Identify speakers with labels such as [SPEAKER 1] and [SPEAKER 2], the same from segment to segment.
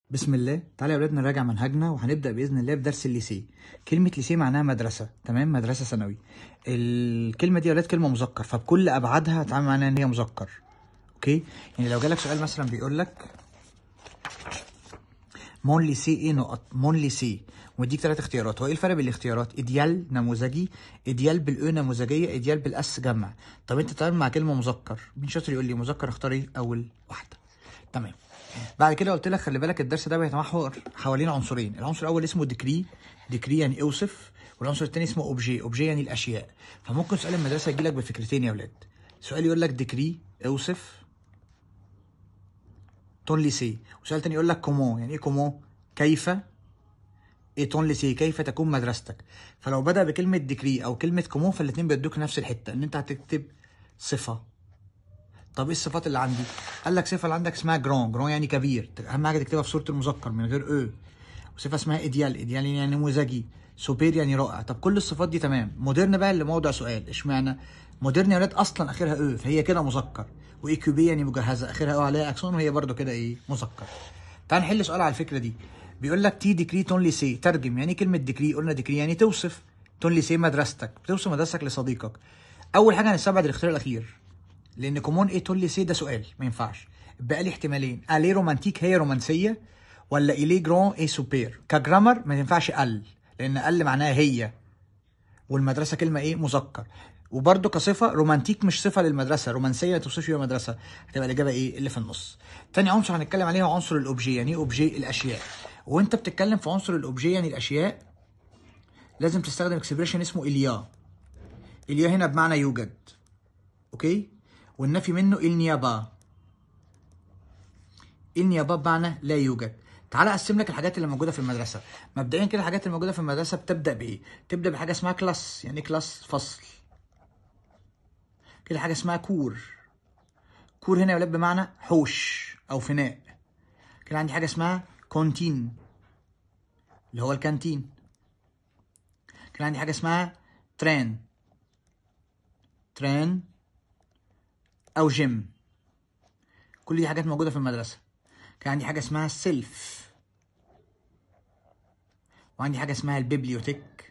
[SPEAKER 1] بسم الله تعالى يا ولادنا نراجع منهجنا وهنبدا باذن الله بدرس الليسيه كلمه ليسيه معناها مدرسه تمام مدرسه ثانوي الكلمه دي يا ولاد كلمه مذكر فبكل ابعادها هتعامل معناها ان هي مذكر اوكي يعني لو جالك سؤال مثلا بيقول لك مون ليسي ايه نقط مون ليسي ويديك ثلاث اختيارات هو ايه الفرق بين الاختيارات ايديال نموذجي ايديال بالاو نموذجيه ايديال بالاس جمع طب انت تعامل مع كلمه مذكر مين شاطر يقول لي مذكر اختار ايه اول واحده تمام بعد كده قلت لك خلي بالك الدرس ده بيتمحور حوالين عنصرين العنصر الاول اسمه ديكري ديكري يعني اوصف والعنصر الثاني اسمه اوبجي اوبجي يعني الاشياء فممكن سؤال المدرسه يجي لك بفكرتين يا ولاد سؤال يقول لك ديكري اوصف تون ليسي وسؤال تاني يقول لك كومون يعني ايه كومون كيف ايه تون ليسي كيف تكون مدرستك فلو بدا بكلمه ديكري او كلمه كومون فالاثنين بيدوك نفس الحته ان انت هتكتب صفه طب ايه الصفات اللي عندي قال لك صفه اللي عندك اسمها جرون جرون يعني كبير اهم حاجه تكتبها في صوره المذكر من غير او وصفه اسمها ايديال ايديال يعني نموذجي سوبير يعني رائع طب كل الصفات دي تمام مودرن بقى اللي موضع سؤال اشمعنى مودرن يا ولاد اصلا اخرها او فهي كده مذكر وايكوبي يعني مجهزه اخرها او عليها اكسون وهي برده كده ايه مذكر تعال نحل سؤال على الفكره دي بيقول لك تي ديكري تون ليسي ترجم يعني كلمه ديكري قلنا ديكري يعني توصف تون ليسي مدرستك بتوصف مدرستك لصديقك اول حاجه هنستبعد الاختيار الاخير لان كومون ايه تون ليسي ده سؤال ما ينفعش بقى لي احتمالين الي رومانتيك هي رومانسيه ولا الي جرون اي سوبير كجرامر ما ينفعش ال لان ال معناها هي والمدرسه كلمه ايه مذكر وبرده كصفه رومانتيك مش صفه للمدرسه رومانسيه ما توصفش بيها مدرسه هتبقى الاجابه ايه اللي في النص تاني عنصر هنتكلم عليه هو عنصر الاوبجي يعني ايه اوبجي الاشياء وانت بتتكلم في عنصر الاوبجي يعني الاشياء لازم تستخدم اكسبريشن اسمه اليا اليا هنا بمعنى يوجد اوكي والنفي منه النيابا النيابا بمعنى لا يوجد تعالى اقسم لك الحاجات اللي موجوده في المدرسه مبدئيا كده الحاجات اللي موجوده في المدرسه بتبدا بايه تبدا بحاجه اسمها كلاس يعني كلاس فصل كده حاجه اسمها كور كور هنا يا ولاد بمعنى حوش او فناء كده عندي حاجه اسمها كونتين اللي هو الكانتين كده عندي حاجه اسمها تران تران او جيم كل دي حاجات موجوده في المدرسه كان عندي حاجه اسمها السيلف وعندي حاجه اسمها البيبليوتيك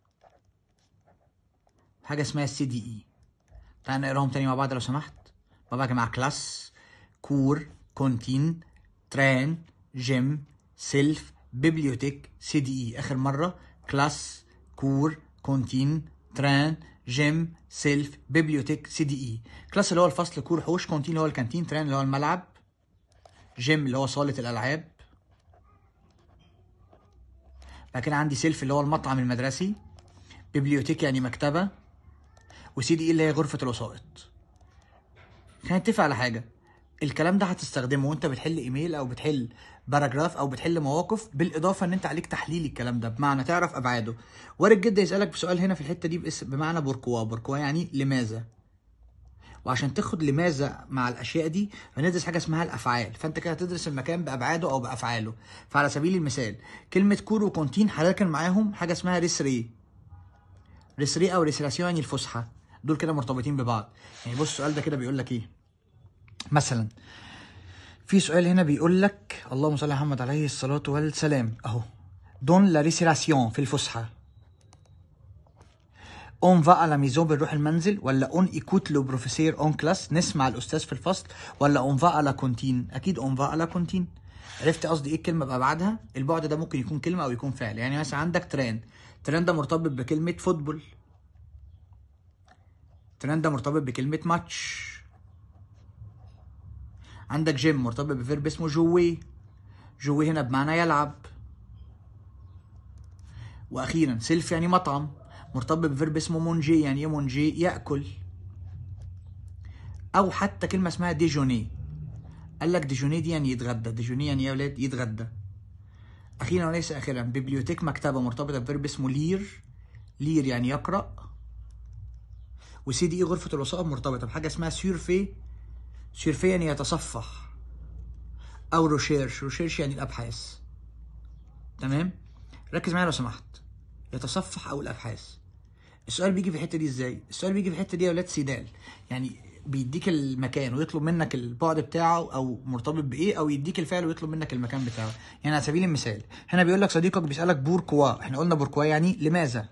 [SPEAKER 1] حاجه اسمها السي دي اي تعال نقراهم تاني مع بعض لو سمحت بابا يا جماعه كلاس كور كونتين تران جيم سيلف بيبليوتيك سي دي اي اخر مره كلاس كور كونتين تران جيم سيلف بيبليوتيك سي دي اي كلاس اللي هو الفصل كور حوش كونتين اللي هو الكانتين تران اللي هو الملعب جيم اللي هو صاله الالعاب بعد كده عندي سيلف اللي هو المطعم المدرسي بيبليوتيك يعني مكتبه وسي دي اي اللي هي غرفه الوسائط خلينا نتفق على حاجه الكلام ده هتستخدمه وانت بتحل ايميل او بتحل باراجراف او بتحل مواقف بالاضافه ان انت عليك تحليل الكلام ده بمعنى تعرف ابعاده وارد جدا يسالك بسؤال هنا في الحته دي باسم بمعنى بوركوا بوركوا يعني لماذا وعشان تاخد لماذا مع الاشياء دي هندرس حاجه اسمها الافعال فانت كده هتدرس المكان بابعاده او بافعاله فعلى سبيل المثال كلمه كور وكونتين هركن معاهم حاجه اسمها ريسري ريسري او ريسراسيون يعني الفسحه دول كده مرتبطين ببعض يعني بص السؤال ده كده بيقول لك ايه مثلا في سؤال هنا بيقول لك اللهم صل على محمد عليه الصلاة والسلام أهو دون لا ريسيراسيون في الفسحة اون فا على ميزون بنروح المنزل ولا اون ايكوت لو بروفيسير اون كلاس نسمع الاستاذ في الفصل ولا اون فا على كونتين اكيد اون فا على كونتين عرفت قصدي ايه الكلمه بابعادها البعد ده ممكن يكون كلمه او يكون فعل يعني مثلا عندك تران تران ده مرتبط بكلمه فوتبول تران ده مرتبط بكلمه ماتش عندك جيم مرتبط بفيرب اسمه جوي جوي هنا بمعنى يلعب واخيرا سيلف يعني مطعم مرتبط بفيرب اسمه مونجي يعني ايه مونجي ياكل او حتى كلمه اسمها ديجوني قال لك ديجوني دي يعني يتغدى ديجوني يعني يا ولاد يتغدى اخيرا وليس اخيرا بيبليوتيك مكتبه مرتبطه بفيرب اسمه لير لير يعني يقرا وسي دي اي غرفه الوثائق مرتبطه بحاجه اسمها سيرفي سيرفي يعني يتصفح او روشيرش روشيرش يعني الابحاث تمام ركز معايا لو سمحت يتصفح او الابحاث السؤال بيجي في الحته دي ازاي السؤال بيجي في الحته دي يا ولاد سيدال يعني بيديك المكان ويطلب منك البعد بتاعه او مرتبط بايه او يديك الفعل ويطلب منك المكان بتاعه يعني على سبيل المثال هنا بيقول لك صديقك بيسالك بوركوا احنا قلنا بوركوا يعني لماذا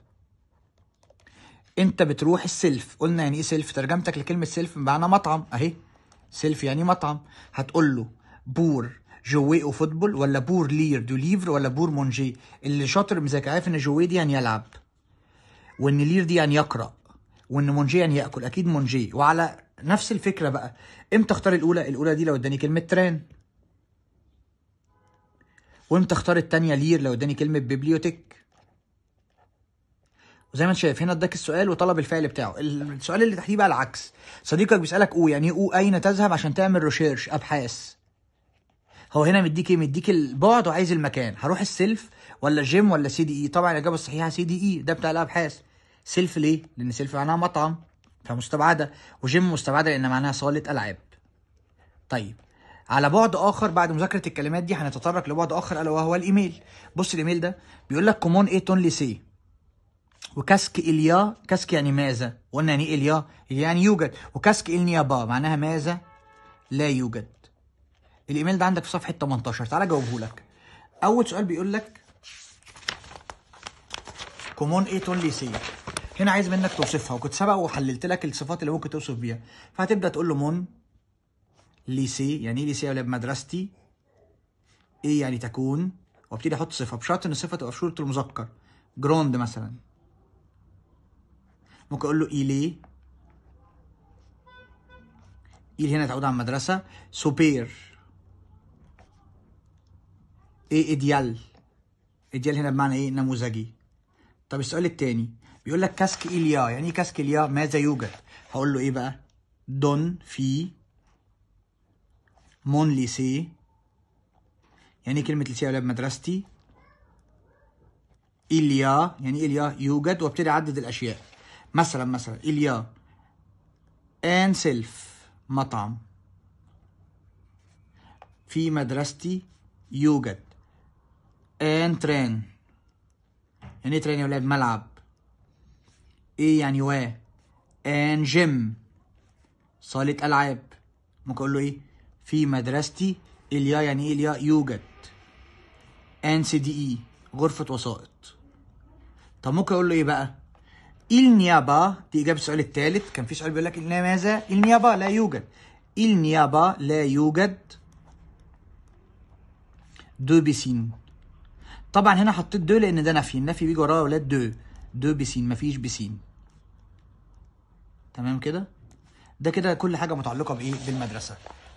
[SPEAKER 1] انت بتروح السيلف قلنا يعني ايه سيلف ترجمتك لكلمه سيلف بمعنى مطعم اهي سيلف يعني مطعم هتقول له بور جوي او فوتبول ولا بور لير دو ليفر ولا بور مونجي اللي شاطر مذاكر عارف ان جوي دي يعني يلعب وان لير دي يعني يقرا وان مونجي يعني ياكل اكيد مونجي وعلى نفس الفكره بقى امتى اختار الاولى الاولى دي لو اداني كلمه تران وامتى اختار التانية لير لو اداني كلمه بيبليوتيك وزي ما انت شايف هنا اداك السؤال وطلب الفعل بتاعه السؤال اللي تحتيه بقى العكس صديقك بيسالك او يعني ايه او اين تذهب عشان تعمل ريسيرش ابحاث هو هنا مديك ايه مديك البعد وعايز المكان هروح السيلف ولا جيم ولا سي دي اي طبعا الاجابه الصحيحه سي دي اي ده بتاع الابحاث سيلف ليه لان سيلف معناها مطعم فمستبعده وجيم مستبعده لان معناها صاله العاب طيب على بعد اخر بعد مذاكره الكلمات دي هنتطرق لبعد اخر الا وهو الايميل بص الايميل ده بيقول لك كومون ايتون ليسي وكاسك إليا كاسك يعني ماذا قلنا يعني إيه إليا يعني يوجد وكاسك إلنيابا معناها ماذا لا يوجد الايميل ده عندك في صفحه 18 تعالى اجاوبه لك اول سؤال بيقول لك كومون ايه تون ليسي هنا عايز منك توصفها وكنت سبق وحللت لك الصفات اللي ممكن توصف بيها فهتبدا تقول له مون ليسي يعني ايه ليسي ولا بمدرستي ايه يعني تكون وابتدي احط صفه بشرط ان الصفه تبقى في صوره المذكر جروند مثلا ممكن اقول له إيلي إيل هنا تعود على المدرسة سوبير ايه ايديال ايديال هنا بمعنى ايه نموذجي طب السؤال التاني بيقول لك كاسك إليا يعني ايه كاسك إليا ماذا يوجد هقول له ايه بقى دون في مون ليسي يعني كلمة ليسي ولا مدرستي إليا يعني إليا يوجد وابتدي أعدد الأشياء مثلا مثلا إليا ان سيلف مطعم في مدرستي يوجد ان ترين يعني ايه ترين يا ولاد ملعب ايه يعني و ان جيم صالة ألعاب ممكن أقول له إيه في مدرستي إليا يعني إيه إليا يوجد ان سي دي إي غرفة وسائط طب ممكن أقول له إيه بقى النيابة دي إجابة السؤال الثالث كان في سؤال بيقول لك لماذا النيابة لا يوجد النيابة لا يوجد دو بيسين طبعا هنا حطيت دو لان ده نفي النفي بيجي وراه يا ولاد دو دو بيسين مفيش بيسين تمام كده ده كده كل حاجه متعلقه بايه بالمدرسه